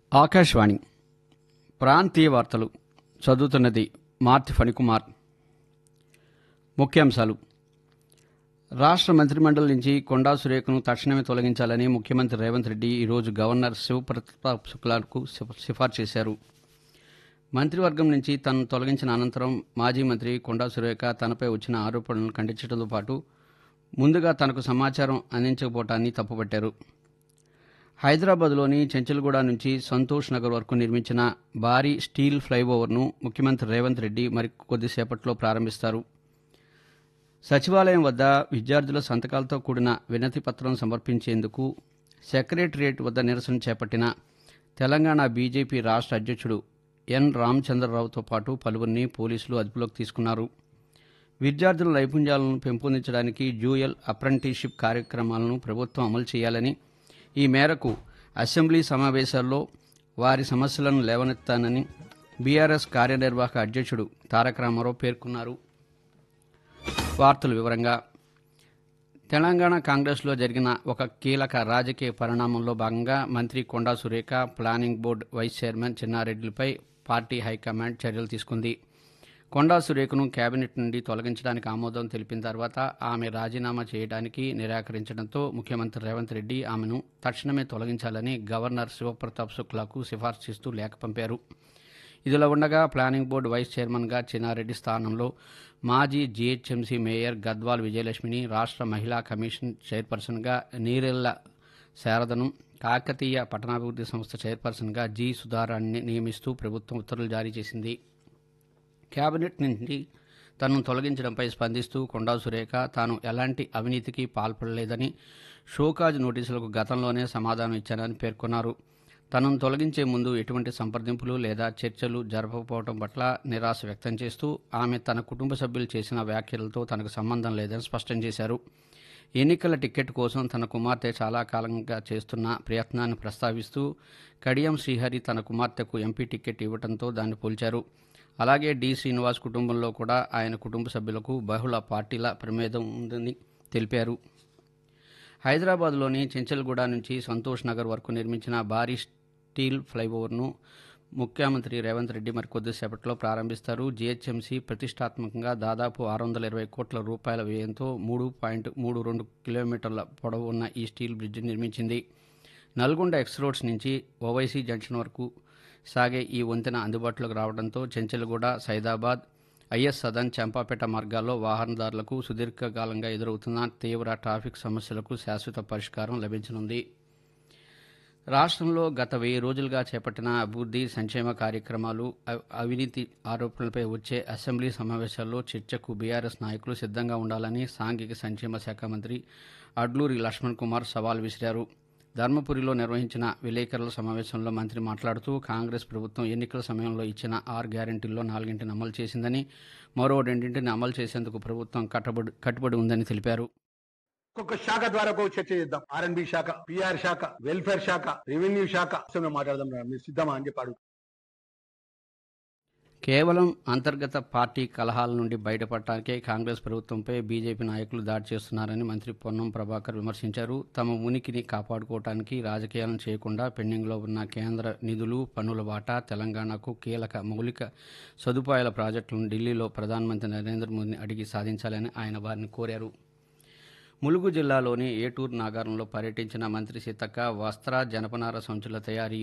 ఆకాశవాణి ప్రాంతీయ వార్తలు చదువుతున్నది మార్తి ఫణికుమార్ ముఖ్యాంశాలు రాష్ట్ర మంత్రిమండలి నుంచి కొండా సురేఖను తక్షణమే తొలగించాలని ముఖ్యమంత్రి రేవంత్ రెడ్డి ఈరోజు గవర్నర్ శివప్రతాప్ శుక్లాకు సిఫ- సిఫార్సు చేశారు మంత్రివర్గం నుంచి తనను తొలగించిన అనంతరం మాజీ మంత్రి కొండా సురేఖ తనపై వచ్చిన ఆరోపణలను ఖండించడంతో పాటు ముందుగా తనకు సమాచారం అందించకపోవటాన్ని తప్పుపట్టారు హైదరాబాద్లోని చెంచల్గూడ నుంచి సంతోష్ నగర్ వరకు నిర్మించిన భారీ స్టీల్ ఫ్లైఓవర్ను ముఖ్యమంత్రి రేవంత్ రెడ్డి మరి కొద్దిసేపట్లో ప్రారంభిస్తారు సచివాలయం వద్ద విద్యార్థుల సంతకాలతో కూడిన వినతి పత్రం సమర్పించేందుకు సెక్రటరియట్ వద్ద నిరసన చేపట్టిన తెలంగాణ బీజేపీ రాష్ట్ర అధ్యక్షుడు ఎన్ రామచంద్రరావుతో పాటు పలువురిని పోలీసులు అదుపులోకి తీసుకున్నారు విద్యార్థుల నైపుణ్యాలను పెంపొందించడానికి డ్యూయల్ అప్రెంటిస్షిప్ కార్యక్రమాలను ప్రభుత్వం అమలు చేయాలని ఈ మేరకు అసెంబ్లీ సమావేశాల్లో వారి సమస్యలను లేవనెత్తానని బీఆర్ఎస్ కార్యనిర్వాహక అధ్యక్షుడు తారక రామారావు పేర్కొన్నారు వార్తల వివరంగా తెలంగాణ కాంగ్రెస్లో జరిగిన ఒక కీలక రాజకీయ పరిణామంలో భాగంగా మంత్రి Konda Surekha planning board vice chairman చిన్నారెడ్డిలపై పార్టీ హైకమాండ్ చర్యలు తీసుకుంది కొండా సురేఖను కేబినెట్ నుండి తొలగించడానికి ఆమోదం తెలిపిన తర్వాత ఆమె రాజీనామా చేయడానికి నిరాకరించడంతో ముఖ్యమంత్రి రేవంత్ రెడ్డి ఆమెను తక్షణమే తొలగించాలని గవర్నర్ శివప్రతాప్ శుక్లాకు సిఫార్సు చేస్తూ లేఖ పంపారు ఇదిలా ఉండగా ప్లానింగ్ బోర్డు వైస్ చైర్మన్గా చిన్నారెడ్డి స్థానంలో మాజీ జీహెచ్ఎంసీ మేయర్ గద్వాల్ విజయలక్ష్మిని రాష్ట్ర మహిళా కమిషన్ చైర్పర్సన్గా నీరెళ్ల శారదను కాకతీయ పట్టణాభివృద్ధి సంస్థ చైర్పర్సన్గా జి సుధారాన్ని నియమిస్తూ ప్రభుత్వం ఉత్తర్వులు జారీ చేసింది కేబినెట్ నుంచి తనను తొలగించడంపై స్పందిస్తూ కొండా సురేఖ తాను ఎలాంటి అవినీతికి పాల్పడలేదని షోకాజ్ నోటీసులకు గతంలోనే సమాధానం ఇచ్చానని పేర్కొన్నారు తనను తొలగించే ముందు ఎటువంటి సంప్రదింపులు లేదా చర్చలు జరపకపోవడం పట్ల నిరాశ వ్యక్తం చేస్తూ ఆమె తన కుటుంబ సభ్యులు చేసిన వ్యాఖ్యలతో తనకు సంబంధం లేదని స్పష్టం చేశారు ఎన్నికల టికెట్ కోసం తన కుమార్తె చాలా కాలంగా చేస్తున్న ప్రయత్నాన్ని ప్రస్తావిస్తూ కడియం శ్రీహరి తన కుమార్తెకు ఎంపీ టికెట్ ఇవ్వడంతో దాన్ని పోల్చారు అలాగే డి శ్రీనివాస్ కుటుంబంలో కూడా ఆయన కుటుంబ సభ్యులకు బహుళ పార్టీల ప్రమేదం ఉందని తెలిపారు హైదరాబాద్లోని చెంచల్గూడ నుంచి సంతోష్ నగర్ వరకు నిర్మించిన భారీ స్టీల్ ఫ్లైఓవర్ను ముఖ్యమంత్రి రేవంత్ రెడ్డి మరి కొద్దిసేపట్లో ప్రారంభిస్తారు జీహెచ్ఎంసీ ప్రతిష్టాత్మకంగా దాదాపు ఆరు వందల ఇరవై కోట్ల రూపాయల వ్యయంతో మూడు పాయింట్ మూడు రెండు కిలోమీటర్ల పొడవు ఉన్న ఈ స్టీల్ బ్రిడ్జ్ నిర్మించింది నల్గొండ ఎక్స్ రోడ్స్ నుంచి ఓవైసీ జంక్షన్ వరకు సాగే ఈ వంతెన అందుబాటులోకి రావడంతో చెంచల్గూడ సైదాబాద్ ఐఎస్ సదన్ చంపాపేట మార్గాల్లో వాహనదారులకు సుదీర్ఘకాలంగా ఎదురవుతున్న తీవ్ర ట్రాఫిక్ సమస్యలకు శాశ్వత పరిష్కారం లభించనుంది రాష్ట్రంలో గత వెయ్యి రోజులుగా చేపట్టిన అభివృద్ధి సంక్షేమ కార్యక్రమాలు అ- అవినీతి ఆరోపణలపై వచ్చే అసెంబ్లీ సమావేశాల్లో చర్చకు బీఆర్ఎస్ నాయకులు సిద్ధంగా ఉండాలని సాంఘిక సంక్షేమ శాఖ మంత్రి అడ్లూరి లక్ష్మణ్ కుమార్ సవాల్ విసిరారు ధర్మపురిలో నిర్వహించిన విలేకరుల సమావేశంలో మంత్రి మాట్లాడుతూ కాంగ్రెస్ ప్రభుత్వం ఎన్నికల సమయంలో ఇచ్చిన ఆరు గ్యారెంటీల్లో నాలుగింటిని అమలు చేసిందని మరో రెండింటిని అమలు చేసేందుకు ప్రభుత్వం కట్టుబడి కట్టుబడి ఉందని తెలిపారు ఒక్కొక్క శాఖ ద్వారా ఒక చర్చ చేద్దాం ఆర్ఎన్బి శాఖ పిఆర్ శాఖ వెల్ఫేర్ శాఖ రెవెన్యూ శాఖ అసెంబ్లీలో మాట్లాడదాం రా. మీరు సిద్ధమా అని చెప్పి అడుగు కేవలం అంతర్గత పార్టీ కలహాల నుండి బయటపడటానికే కాంగ్రెస్ ప్రభుత్వంపై బీజేపీ నాయకులు దాడి చేస్తున్నారని మంత్రి పొన్నం ప్రభాకర్ విమర్శించారు తమ ఉనికిని కాపాడుకోవటానికి రాజకీయాలను చేయకుండా పెండింగ్లో ఉన్న కేంద్ర నిధులు పన్నుల వాటా తెలంగాణకు కీలక మౌలిక సదుపాయాల ప్రాజెక్టులను ఢిల్లీలో ప్రధానమంత్రి నరేంద్ర మోదీని అడిగి సాధించాలని ఆయన వారిని కోరారు ములుగు జిల్లాలోని ఏటూరు నాగారంలో పర్యటించిన మంత్రి సీతక్క వస్త్ర జనపనార సంచుల తయారీ